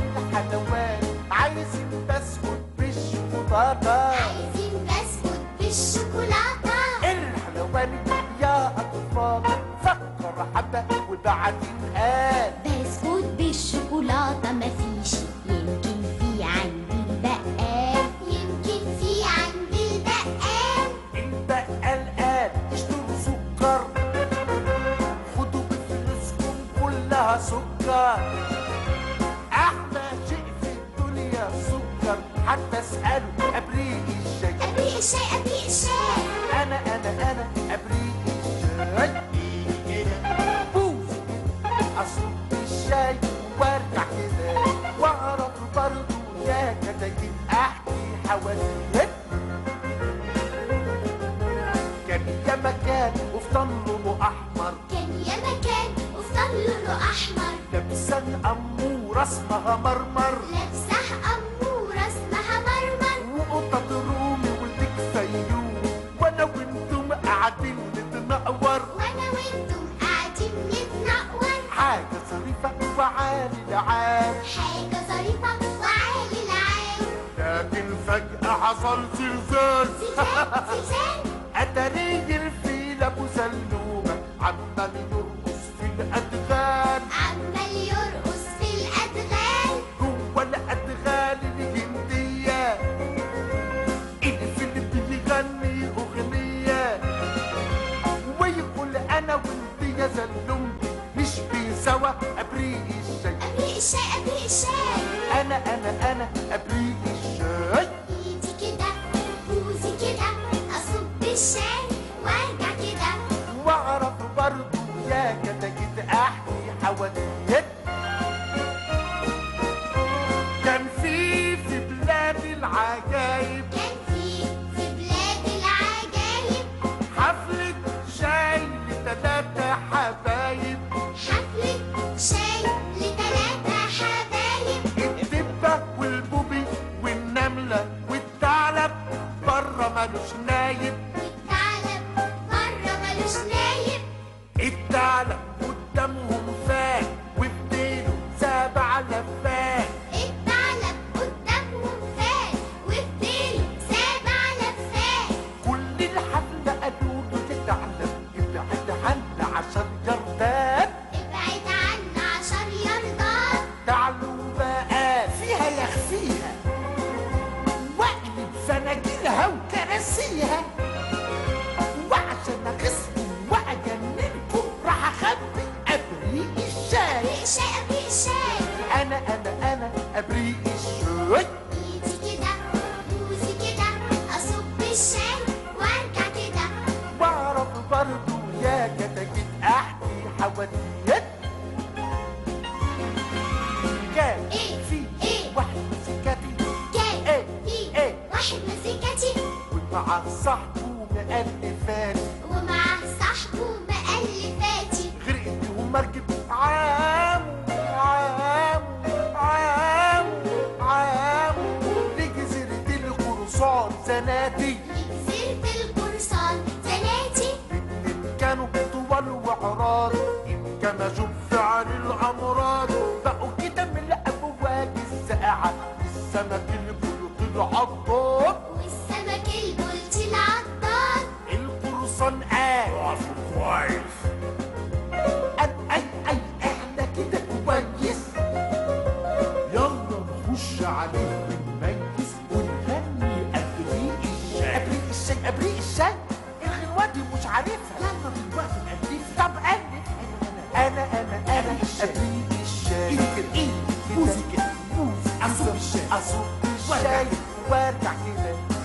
الحلوات عايزين بسكوت بالشوكولاتة عايزين بسكوت بالشوكولاتة الحلوان يا أطفال فكر حبة وبعدين قال بسكوت بالشوكولاتة مفيش يمكن في عند البقال يمكن في عند البقال البقال قال اشتروا سكر خدوا بفلوسكم كلها سكر احلى شيء في الدنيا السكر حتى اساله ابريق الشاي أبريق الشاي أبريق الشاي انا انا انا ابريق الشاي بوز اصب الشاي وارجع كده واعرف برضه يا كتاكيت احكي حواديت كان يا مكان وفطن لونه احمر كان يا مكان وفطر لونه أحمر لابسه اموره اسمها مرمر لابسه أمورة اسمها مرمر وقطط رومي والبيك فيوم وانا وانتم قاعدين نتنقور وأنا وأنتم قاعدين نتنقور حاجه ظريفه وعالي العال حاجة ظريفة وعالي العال لكن فجأة حصل زلزال زلزال زلزال أتاري الفيل أبو سلومة عمال يرقص في الأدغال عمال يرقص في الأدغال جوه الأدغال الهندية الفيل بيغني أغنية ويقول أنا وأنت يا سلومتي نشبه سوا أبريق الشاي أبريق الشاي أبريق الشاي أنا أنا أنا أبريق الشاي ايدي كده بوزي كده اصب الشاي وارجع كده واعرف برضو يا كتاكيت احكي حواديت كان في في بلاد العجايب كان في في بلاد العجايب حفلة شاي لتلاتة حبايب حفلة شاي لتلاتة حبايب الدبة والبوبي والنملة والثعلب بره ملوش نايب والثعلب بره ملوش نايب الثعلب قدامهم فات وبديله سبع لفات الثعلب قدامهم فات وبديله سبع لفات كل الحفلة قالوا له تتعلم ابعد عنا عشان جردات ابعد عنا عشر ياردات تعالوا بقى فيها يخفيها واقلب فناجيلها وكراسيها وعشان اخصكم واجننكم راح اخبي ابريق الشاي ابريق الشاي ابريق الشاي انا انا انا ابريق الشاي ايدي كده بوزي كده اصب الشاي وارجع كده واعرف برضو يا كتاكيت احكي حواديت كان إيه؟ في إيه؟ واحد مسكتي كان إيه؟ في إيه؟ واحد مسكتي ومع صاحبه مألفات ومعاه صاحبه مألفاتي غرقت ومركب عام عام عام عام لجزيرة القرصان زناتي لجزيرة القرصان زناتي الاتنين كانوا طوال وعراض انكمشوا بفعل الامراض بقوا كده من الابواج الساقعه السمك البلوط العضاد والسمك البلطي العضاد القرصان قال اقفوا كويس قال اي اي احنا كده كويس يلا نخش عليه ونميز ونغني ابريق الشاي ابريق الشاي ابريق الشاي الغنوه دي مش عارفها يلا دلوقتي نألفها طب ألف انا انا انا ابريق الشاي ايدي كده ايدي كده بوزي كده بوزي اصب الشاي اصب الشاي وارجع كده